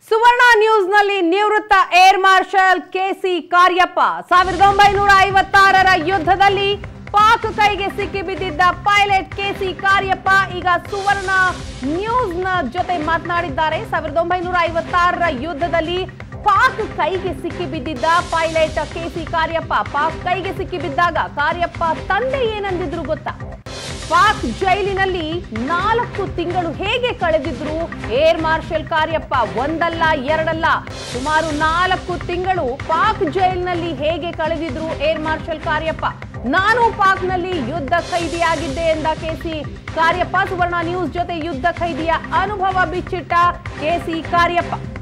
ಸುವರ್ಣ ನ್ಯೂಸ್ನಲ್ಲಿ ನಿವೃತ್ತ air marshal KC Cariappa ಸಾವಿರದ ಒಂಬೈನೂರ ಐವತ್ತಾರರ ಯುದ್ಧದಲ್ಲಿ ಪಾಕ್ ಕೈಗೆ ಸಿಕ್ಕಿ ಬಿದ್ದಿದ್ದ ಪೈಲಟ್ ಕೆಸಿ ಕಾರ್ಯಪ್ಪ ಈಗ ಸುವರ್ಣ ನ್ಯೂಸ್ನ ಜೊತೆ ಮಾತನಾಡಿದ್ದಾರೆ ಸಾವಿರದ ಒಂಬೈನೂರ ಐವತ್ತಾರರ ಯುದ್ಧದಲ್ಲಿ ಪಾಕ್ ಕೈಗೆ ಸಿಕ್ಕಿ ಬಿದ್ದಿದ್ದ ಪೈಲಟ್ ಕೆಸಿ ಕಾರ್ಯಪ್ಪ ಪಾಕ್ ಕೈಗೆ ಸಿಕ್ಕಿ ಬಿದ್ದಾಗ ಕಾರ್ಯಪ್ಪ ತಂದೆ ಏನಂದಿದ್ರು ಗೊತ್ತಾ ಪಾಕ್ ಜೈಲಿನಲ್ಲಿ ನಾಲ್ಕು ತಿಂಗಳು ಹೇಗೆ ಕಳೆದಿದ್ರು ಏರ್ ಮಾರ್ಷಲ್ ಕಾರ್ಯಪ್ಪ ಒಂದಲ್ಲ ಎರಡಲ್ಲ ಸುಮಾರು ನಾಲ್ಕು ತಿಂಗಳು ಪಾಕ್ ಜೈಲಿನಲ್ಲಿ ಹೇಗೆ ಕಳೆದಿದ್ರು ಏರ್ ಮಾರ್ಷಲ್ ಕಾರ್ಯಪ್ಪ ನಾನು ಪಾಕ್ನಲ್ಲಿ ಯುದ್ಧ ಖೈದಿಯಾಗಿದ್ದೆ ಎಂದ ಕೆಸಿ ಕಾರ್ಯಪ್ಪ ಸುವರ್ಣ ನ್ಯೂಸ್ ಜೊತೆ ಯುದ್ಧ ಖೈದಿಯ ಅನುಭವ ಬಿಚ್ಚಿಟ್ಟ ಕೆಸಿ ಕಾರ್ಯಪ್ಪ